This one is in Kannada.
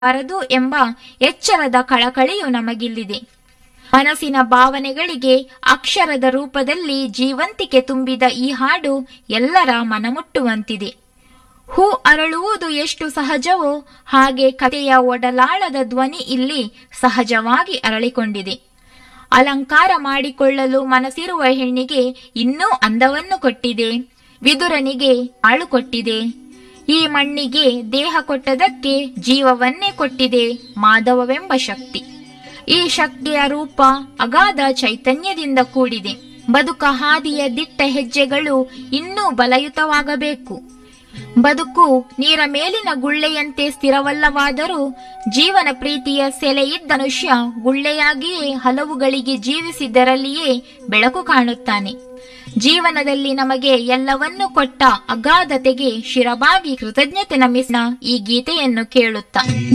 ಬಾರದು ಎಂಬ ಎಚ್ಚರದ ಕಳಕಳಿಯು ನಮಗಿಲ್ಲಿದೆ ಮನಸ್ಸಿನ ಭಾವನೆಗಳಿಗೆ ಅಕ್ಷರದ ರೂಪದಲ್ಲಿ ಜೀವಂತಿಕೆ ತುಂಬಿದ ಈ ಹಾಡು ಎಲ್ಲರ ಮನಮುಟ್ಟುವಂತಿದೆ ಹೂ ಅರಳುವುದು ಎಷ್ಟು ಸಹಜವೋ ಹಾಗೆ ಕಥೆಯ ಒಡಲಾಳದ ಧ್ವನಿ ಇಲ್ಲಿ ಸಹಜವಾಗಿ ಅರಳಿಕೊಂಡಿದೆ ಅಲಂಕಾರ ಮಾಡಿಕೊಳ್ಳಲು ಮನಸ್ಸಿರುವ ಹೆಣ್ಣಿಗೆ ಇನ್ನೂ ಅಂದವನ್ನು ಕೊಟ್ಟಿದೆ ವಿದುರನಿಗೆ ಆಳು ಕೊಟ್ಟಿದೆ ಈ ಮಣ್ಣಿಗೆ ದೇಹ ಕೊಟ್ಟದಕ್ಕೆ ಜೀವವನ್ನೇ ಕೊಟ್ಟಿದೆ ಮಾಧವವೆಂಬ ಶಕ್ತಿ ಈ ಶಕ್ತಿಯ ರೂಪ ಅಗಾಧ ಚೈತನ್ಯದಿಂದ ಕೂಡಿದೆ ಬದುಕ ಹಾದಿಯ ದಿಟ್ಟ ಹೆಜ್ಜೆಗಳು ಇನ್ನೂ ಬಲಯುತವಾಗಬೇಕು ಬದುಕು ನೀರ ಮೇಲಿನ ಗುಳ್ಳೆಯಂತೆ ಸ್ಥಿರವಲ್ಲವಾದರೂ ಜೀವನ ಪ್ರೀತಿಯ ಸೆಲೆಯಿದ್ದ ಮನುಷ್ಯ ಗುಳ್ಳೆಯಾಗಿಯೇ ಹಲವುಗಳಿಗೆ ಜೀವಿಸಿದ್ದರಲ್ಲಿಯೇ ಬೆಳಕು ಕಾಣುತ್ತಾನೆ ಜೀವನದಲ್ಲಿ ನಮಗೆ ಎಲ್ಲವನ್ನೂ ಕೊಟ್ಟ ಅಗಾಧತೆಗೆ ಶಿರಬಾಗಿ ಕೃತಜ್ಞತೆ ನಮಿಸಿದ ಈ ಗೀತೆಯನ್ನು ಕೇಳುತ್ತಾ